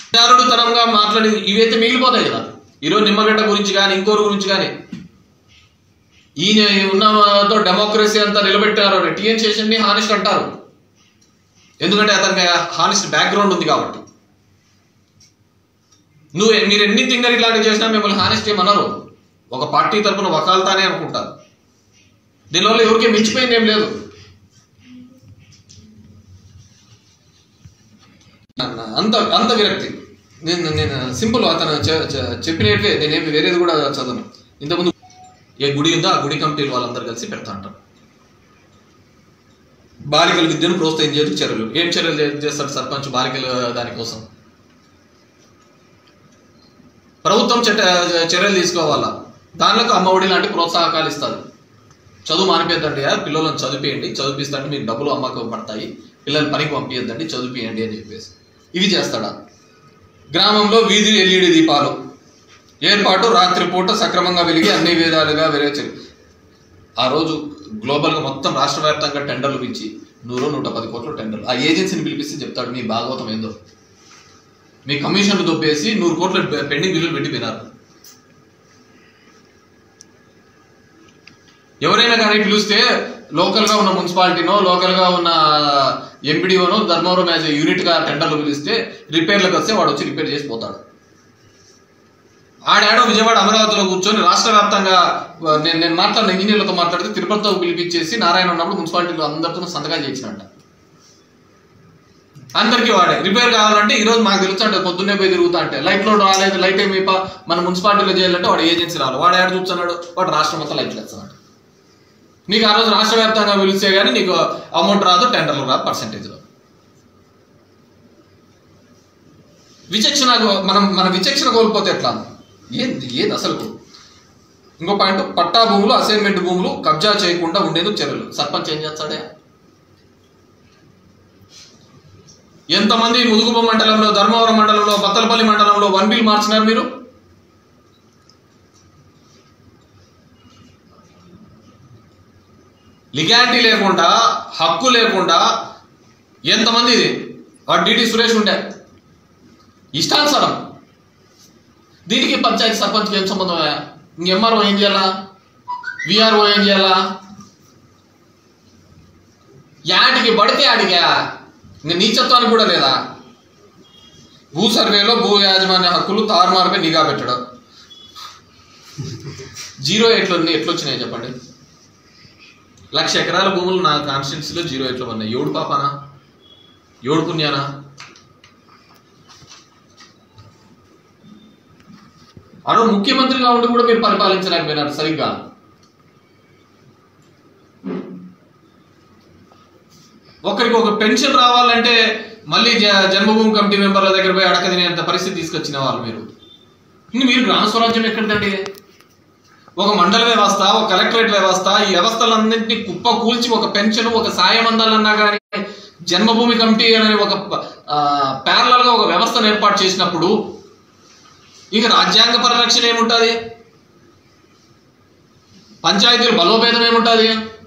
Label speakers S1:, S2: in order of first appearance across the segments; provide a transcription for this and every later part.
S1: తనంగా మాట్లాడి ఇవైతే మిగిలిపోతాయి కదా ఈరోజు నిమ్మగడ్డ గురించి కానీ ఇంకోరు గురించి కానీ ఈయన ఉన్నతో డెమోక్రసీ అంతా నిలబెట్టారు టీఎన్ శేషన్ని హానెస్ట్ అంటారు ఎందుకంటే అతనికి హానెస్ట్ బ్యాక్గ్రౌండ్ ఉంది కాబట్టి నువ్వు మీరు ఎన్ని తింగర్ ఇట్లాంటివి చేసినా మిమ్మల్ని హానెస్ట్ ఏమన్నారు ఒక పార్టీ తరపున వకాల్తానే అనుకుంటారు దీనివల్ల ఎవరికి మించిపోయింది ఏం లేదు అంత అంత విరక్తి నేను నేను సింపుల్ అతను చె- చె- చెప్పినట్వే నేనేమి వేరేది కూడా చదవను ఇంతకుముందు ఏ గుడి ఉందో ఆ గుడి కమిటీలు వాళ్ళందరూ కలిసి పెడతా అంటారు బాలికల విద్యను ప్రోత్సహించేందుకు చర్యలు ఏం చర్యలు చే- చేస్తారు సర్పంచ్ బాలికల దానికోసం ప్రభుత్వం చట్ట చర్యలు తీసుకోవాలా దానిలో అమ్మఒడి లాంటి ప్రోత్సాహకాలు ఇస్తారు చదువు మానిపోద్దండి పిల్లలను చదివియండి చదివిస్తాంటే మీకు డబ్బులు అమ్మకం పడతాయి పిల్లలు పనికి పంపించద్దండి చదివియండి అని చెప్పేసి ఇవి చేస్తాడా గ్రామంలో వీధి ఎల్ఈడి దీపాలు ఏర్పాటు రాత్రిపూట సక్రమంగా వెలిగి అన్ని విధాలుగా వెరచరు ఆ రోజు గ్లోబల్గా మొత్తం రాష్ట్ర వ్యాప్తంగా టెండర్లు పిలిచి నూరు నూట పది కోట్ల టెండర్లు ఆ ఏజెన్సీని పిలిపిస్తే చెప్తాడు మీ భాగవతం ఏందో మీ కమిషన్లు దొబ్బేసి నూరు కోట్ల పెండింగ్ బిల్లులు పెట్టిపోయినారు ఎవరైనా కానీ పిలిస్తే లోకల్ గా ఉన్న మున్సిపాలిటీనో లోకల్ గా ఉన్న ఎంపీడీఓనో ధర్మవరం యాజ్ యూనిట్ గా టెండర్లు పిలిస్తే రిపేర్లకు వస్తే వాడు వచ్చి రిపేర్ చేసి పోతాడు ఆడాడో విజయవాడ అమరావతిలో కూర్చొని రాష్ట్ర వ్యాప్తంగా ఆ, నేను నేను మాట్లాడిన ఇంజనీర్లతో మాట్లాడితే తిరుపతితో పిలిపించేసి నారాయణ ఉన్నప్పుడు మున్సిపాలిటీలో అందరితో సంతకాలు చేసినట్ట అందరికీ వాడే రిపేర్ కావాలంటే ఈ రోజు మాకు తెలుసు అంటే పొద్దున్నే పోయి తిరుగుతా అంటే లైట్ లో రాలేదు లైట్ ఏమి ప- మన మున్సిపాలిటీలో చేయాలంటే వాడు ఏజెన్సీ రావాలి వాడు ఏడ చూస్తున్నాడు వాడు రాష్ట్రం మొత్తం లైట్లు వేస్తున్నాడు నీకు ఆ రోజు రాష్ట్ర వ్యాప్తంగా పిలిస్తే కానీ నీకు అమౌంట్ రాదు టెండర్లు రాదు పర్సంటేజ్ రాదు విచక్షణ మనం మన విచక్షణ కోల్పోతే ఎట్లా ఏంది ఏది అసలు ఇంకో పాయింట్ పట్టా భూములు అసైన్మెంట్ భూములు కబ్జా చేయకుండా ఉండేందుకు చర్యలు సర్పంచ్ ఏం చేస్తాడే ఎంతమంది ముదుగుబ మండలంలో ధర్మవరం మండలంలో బత్తలపల్లి మండలంలో వన్ బిల్ మార్చినారు మీరు లిగాలిటీ లేకుండా హక్కు లేకుండా ఎంతమంది ఇది వాడు డిటి సురేష్ ఉండే ఇష్టానుసారం దీనికి పంచాయతీ సర్పంచ్కి ఏం సంబంధం ఎంఆర్ఓ ఏం చేయాలా విఆర్ఓ ఏం చేయాలా యాటికి పడితే ఆడిగా ఇంక నీచత్వానికి కూడా లేదా భూ సర్వేలో భూ యాజమాన్య హక్కులు తారుమారుపై నిఘా పెట్టడం జీరో ఎట్లు ఎట్లొచ్చినాయి చెప్పండి లక్ష ఎకరాల భూములు నా కాన్స్టిట్యున్సీలో జీరో ఎట్లు ఉన్నాయి ఏడు పాపానా ఏడు పుణ్యానా అను ముఖ్యమంత్రిగా ఉండి కూడా మీరు పరిపాలించలేకపోయినారు సరిగ్గా ఒకరికి ఒక పెన్షన్ రావాలంటే మళ్ళీ జ- జన్మభూమి కమిటీ మెంబర్ల దగ్గర పోయి అడక తినేంత పరిస్థితి తీసుకొచ్చిన వాళ్ళు మీరు ఇంక మీరు గ్రామ స్వరాజ్యం ఎక్కడిదండి ఒక మండల వ్యవస్థ ఒక కలెక్టరేట్ వ్యవస్థ ఈ వ్యవస్థలన్నింటినీ కుప్ప కూల్చి ఒక పెన్షన్ ఒక సాయం అందాలన్నా కానీ జన్మభూమి కమిటీ అనే ఒక ప్యారలల్ గా ఒక వ్యవస్థను ఏర్పాటు చేసినప్పుడు ఇక రాజ్యాంగ పరిరక్షణ ఏముంటుంది పంచాయతీల బలోపేతం ఏముంటుంది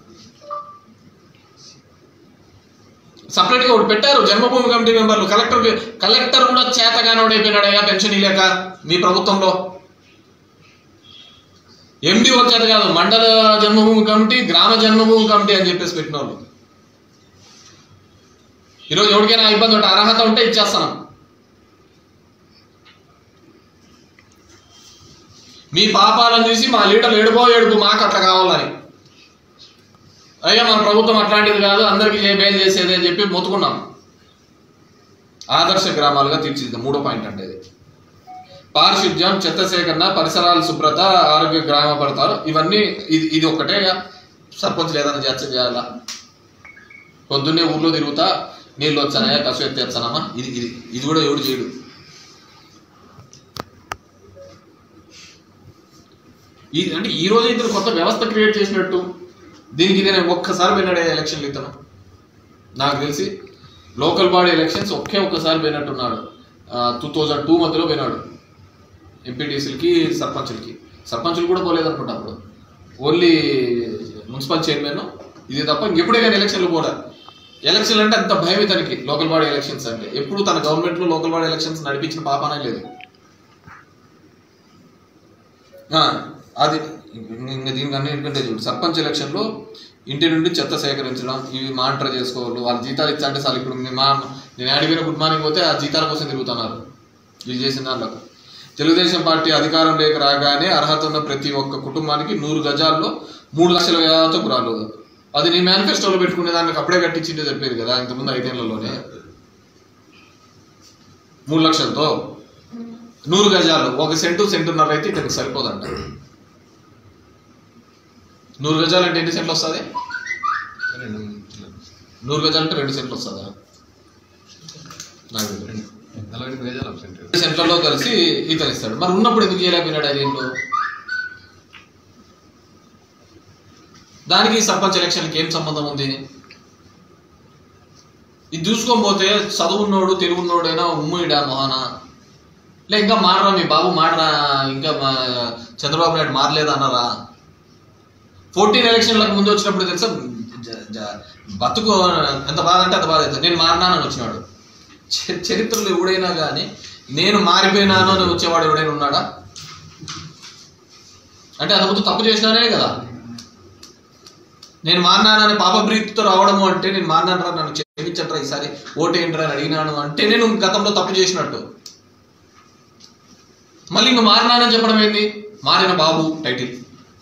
S1: సపరేట్ గా ఒకటి పెట్టారు జన్మభూమి కమిటీ మెంబర్లు కలెక్టర్ కలెక్టర్ కూడా చేతగానోడైపోయినాడయ్యా పెన్షన్ ఇలేక మీ ప్రభుత్వంలో ఎండి వచ్చేది కాదు మండల జన్మభూమి కమిటీ గ్రామ జన్మభూమి కమిటీ అని చెప్పేసి పెట్టిన వాళ్ళు ఈరోజు ఎవరికైనా ఇబ్బంది ఉంటే అర్హత ఉంటే ఇచ్చేస్తాను మీ పాపాలను చూసి మా లీడర్లు ఏడుపో ఏడుపు మాకు అట్లా కావాలని అయ్యా మన ప్రభుత్వం అట్లాంటిది కాదు అందరికీ చే- బెయిల్ చేసేది అని చెప్పి మొత్తుకున్నాం ఆదర్శ గ్రామాలుగా తీర్చిదిద్దాం మూడో పాయింట్ అంటే ఇది పారిశుద్ధ్యం చెత్త సేకరణ పరిసరాల శుభ్రత ఆరోగ్య గ్రామ పడతారు ఇవన్నీ ఇది ఇది ఒక్కటే సర్పంచ్ లేదని చర్చ చేయాలా పొద్దున్నే ఊర్లో తిరుగుతా నీళ్ళు వచ్చానాయా కసు ఎత్తి వచ్చానమ్మా ఇది ఇది ఇది కూడా ఎవడు చేయడు ఇది అంటే ఈ రోజు ఇతను కొత్త వ్యవస్థ క్రియేట్ చేసినట్టు దీనికి ఇదే ఒక్కసారి పోయినాడే ఎలక్షన్లు ఇతను నాకు తెలిసి లోకల్ బాడీ ఎలక్షన్స్ ఒకే ఒక్కసారి పోయినట్టున్నాడు టూ థౌజండ్ టూ మధ్యలో పోయినాడు ఎంపీటీసీలకి సర్పంచులకి సర్పంచులు కూడా పోలేదనుకుంటా అప్పుడు ఓన్లీ మున్సిపల్ చైర్మన్ ఇది తప్ప ఇంకెప్పుడే కానీ ఎలక్షన్లు పోలే ఎలక్షన్ అంటే అంత భయం ఇతనికి లోకల్ బాడీ ఎలక్షన్స్ అంటే ఎప్పుడు తన గవర్నమెంట్ లో లోకల్ బాడీ ఎలక్షన్స్ నడిపించిన పాపానే లేదు ఆ, అది ఇంకా దీనికి అన్ని ఏంటంటే చూడు సర్పంచ్ ఎలక్షన్ లో ఇంటి నుండి చెత్త సేకరించడం ఇవి మానిటర్ చేసుకోవాలి వాళ్ళ జీతాలు ఇచ్చా అంటే చాలు ఇప్పుడు నేను మా నేను అడిగిన గుడ్ మార్నింగ్ పోతే ఆ జీతాల కోసం తిరుగుతున్నారు వీళ్ళు చేసిన దాంట్లో తెలుగుదేశం పార్టీ అధికారం లేక రాగానే అర్హత ఉన్న ప్రతి ఒక్క కుటుంబానికి నూరు గజాల్లో మూడు లక్షల వ్యయాలతో గురాలు అది నీ మేనిఫెస్టోలో పెట్టుకునే దానికి అప్పుడే కట్టించింటే చెప్పేది కదా ఇంతకుముందు ఐదేళ్లలోనే మూడు లక్షలతో నూరు గజాలు ఒక సెంటు సెంటున్నర అయితే ఇతనికి సరిపోదంట నూరు గజాలు అంటే ఎన్ని సెంట్లు వస్తుంది నూరు గజాలు అంటే రెండు సెంట్లు వస్తుందా నాకు తెలియదు.
S2: నలభై ఎనిమిది గజాలు ఒక సెంటు
S1: రెండు సెంట్లలో కలిసి ఇతను ఇస్తాడు మరి ఉన్నప్పుడు ఎందుకు చేయలేకపోయినాడు ఐదేళ్ళు దానికి సర్పంచ్ ఎలక్షన్కి ఏం సంబంధం ఉంది ఇది చూసుకొని పోతే చదువున్నోడు తెలుగున్నోడైనా ఉమ్మడిడా మొహన లే ఇంకా మారరా మీ బాబు మారరా ఇంకా మా చంద్రబాబు నాయుడు మారలేదు అన్నారా ఫోర్టీన్ ఎలక్షన్లకు ముందు వచ్చినప్పుడు తెలుసా జ- జ- బతుకు ఎంత బాధ అంటే అంత బాధ అవుతుంది నేను మారినానని వచ్చినాడు చ- చరిత్రలో ఎవడైనా కానీ నేను మారిపోయినాను అని వచ్చేవాడు ఎవడైనా ఉన్నాడా అంటే అంతకుముందు తప్పు చేసినానే కదా నేను మారినానని పాప ప్రీతితో రావడము అంటే నేను మారినానరా నన్ను క్షమించట్రా ఈసారి ఓటేంట్రా అని అడిగినాను అంటే నేను గతంలో తప్పు చేసినట్టు మళ్ళీ ఇంక మారినానని చెప్పడం ఏంది మారిన బాబు టైటిల్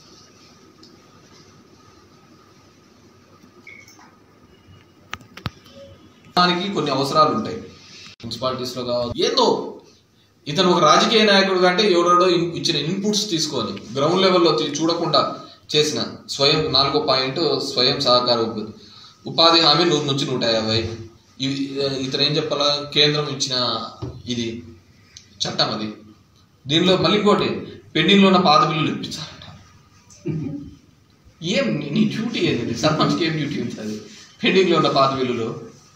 S1: దానికి కొన్ని అవసరాలు ఉంటాయి మున్సిపాలిటీస్ లో కావచ్చు ఏందో ఇతను ఒక రాజకీయ నాయకుడు కంటే ఎవరెవడో ఇన్- ఇచ్చిన ఇన్పుట్స్ తీసుకొని గ్రౌండ్ లెవెల్లో తీ- చూడకుండా చేసిన స్వయం నాలుగో పాయింట్ స్వయం సహకార ఉపాధి ఉపాధి హామీ నూరు నుంచి నూట యాభై ఇవి ఇతను ఏం చెప్పాలా కేంద్రం ఇచ్చిన ఇది చట్టం అది దీనిలో మళ్ళీ ఇంకోటి పెండింగ్లో ఉన్న పాత బిల్లులు ఇప్పించాలంట ఏం నీ- నీ డ్యూటీ ఏంది సర్పంచ్కి ఏం డ్యూటీ ఉంటుంది పెండింగ్లో ఉన్న పాత బిల్లులు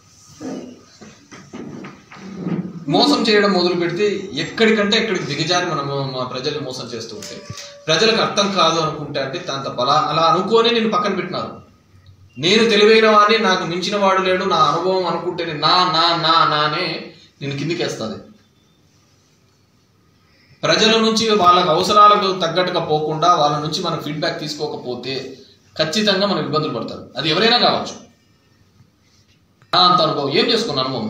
S1: మోసం చేయడం మొదలు పెడితే ఎక్కడికంటే ఎక్కడికి దిగజారి మనము మా ప్రజల్ని మోసం చేస్తూ ఉంటే ప్రజలకు అర్థం కాదు అనుకుంటే అంటే అంత బలా అలా అనుకోని నేను పక్కన పెట్టినారు నేను తెలివైన వాడిని నాకు మించిన వాడు లేడు నా అనుభవం అనుకుంటే నేను నా నా నా నానే నేను కిందికేస్తుంది ప్రజల నుంచి వాళ్ళకి అవసరాలకు తగ్గట్టుగా పోకుండా వాళ్ళ నుంచి మనం ఫీడ్బ్యాక్ తీసుకోకపోతే ఖచ్చితంగా మనం ఇబ్బందులు పడతారు అది ఎవరైనా కావచ్చు నా అంత అనుభవం ఏం చేసుకున్న అనుభవం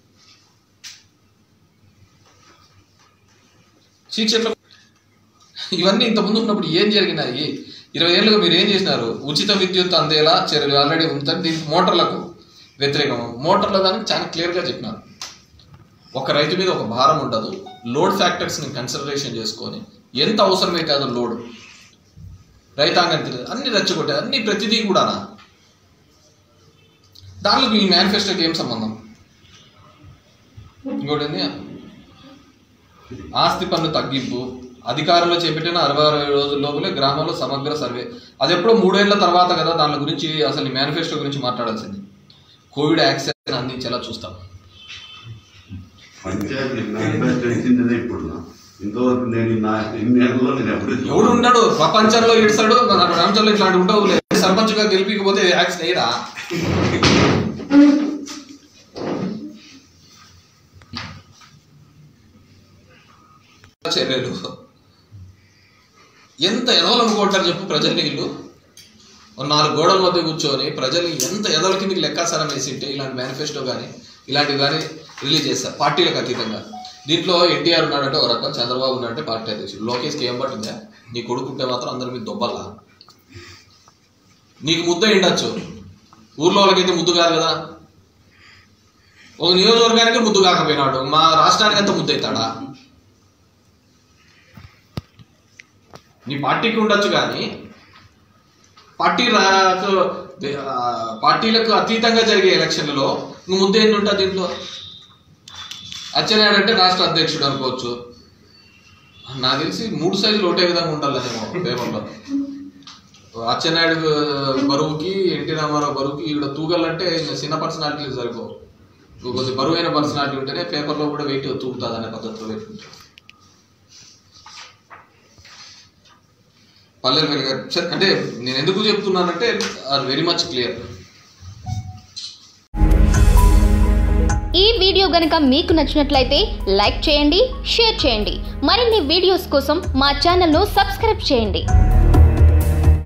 S1: శిక్షకులు ఇవన్నీ ఇంత ముందు ఉన్నప్పుడు ఏం జరిగినాయి ఇరవై ఏళ్ళుగా మీరు ఏం చేసినారు ఉచిత విద్యుత్ అందేలా చర్యలు ఆల్రెడీ ఉంటుంది దీనికి మోటార్లకు వ్యతిరేకం మోటార్ల దానికి చాలా క్లియర్గా చెప్పినారు ఒక రైతు మీద ఒక భారం ఉండదు లోడ్ ఫ్యాక్టర్స్ని కన్సిడరేషన్ చేసుకొని ఎంత అవసరమైతే అది లోడ్ రైతాంగం తెలియదు అన్ని రెచ్చగొట్టారు అన్ని ప్రతిదీ కూడానా దానిలో ఈ మేనిఫెస్టోకి ఏం సంబంధం ఇంకోటి ఏంది ఆస్తి పన్ను తగ్గింపు అధికారంలో చేపట్టిన అరవై అరవై రోజుల లోపలే గ్రామంలో సమగ్ర సర్వే అది ఎప్పుడో మూడేళ్ల తర్వాత కదా దాని గురించి అసలు ఈ మేనిఫెస్టో గురించి మాట్లాడాల్సింది కోవిడ్ యాక్సెస్ అందించేలా చూస్తాం
S3: పంచాయతీ మేనిఫెస్టో ఇచ్చిందే ఇప్పుడు నా. ఇంతవరకు నేను నా ఇన్ని ఏళ్ళలో నేను ఎప్పుడు
S1: ఎవడు ఉన్నాడు ప్రపంచంలో ఇడుస్తాడు మన ప్రపంచంలో ఇట్లాంటి ఉండవు లేదు సర్పంచ్గా గెలిపికపోతే యాక్స్ అయ్యరా చర్యలు ఎంత ఎదవలనుకుంటారు చెప్పు ప్రజల్ని వీళ్ళు ఓ నాలుగు గోడల మధ్య కూర్చొని ప్రజల్ని ఎంత ఎదల కిందకి లెక్కాసారం వేసింటే ఇలాంటి మేనిఫెస్టో కానీ ఇలాంటివి కానీ రిలీజ్ చేస్తారు పార్టీలకు అతీతంగా దీంట్లో ఎన్టీఆర్ ఉన్నాడంటే ఒక రకం చంద్రబాబు ఉన్నాడంటే పార్టీ అధ్యక్షుడు లోకేష్కి ఏం పట్టిందా నీ కొడుకుంటే మాత్రం అందరి మీద దొబ్బల్లా నీకు ముద్ద ఉండొచ్చు ఊర్లో వాళ్ళకైతే ముద్దు కాదు కదా ఒక నియోజకవర్గానికి ముద్దు కాకపోయినాడు మా రాష్ట్రానికి అంత ముద్దు అవుతాడా నీ పార్టీకి ఉండొచ్చు కానీ పార్టీ రా- ఆ, పార్టీలకు అతీతంగా జరిగే ఎలక్షన్లలో ఇంక ముద్ద ఏంటి ఉంటుంది దీంట్లో అచ్చెన్నాయుడు అంటే రాష్ట్ర అధ్యక్షుడు అనుకోవచ్చు నాకు తెలిసి మూడు సైజులు ఒకటే విధంగా ఉండాలనేమో పేపర్లో అచ్చెన్నాయుడు బరువుకి ఎన్టీ రామారావు బరువుకి ఇక్కడ తూగలంటే ఇంకా చిన్న పర్సనాలిటీలు సరిపో కొద్ది బరువైన పర్సనాలిటీ ఉంటేనే పేపర్లో కూడా వెయిట్ తూగుతుంది అనే పద్ధతిలో పెట్టుకుంటారు పల్లెలు వెలుగారు సరే, అంటే నేను ఎందుకు చెప్తున్నానంటే ఆర్ వెరీ మచ్ క్లియర్
S2: ఈ వీడియో గనక మీకు నచ్చినట్లయితే లైక్ చేయండి షేర్ చేయండి మరిన్ని వీడియోస్ కోసం మా ఛానల్ను సబ్స్క్రైబ్ చేయండి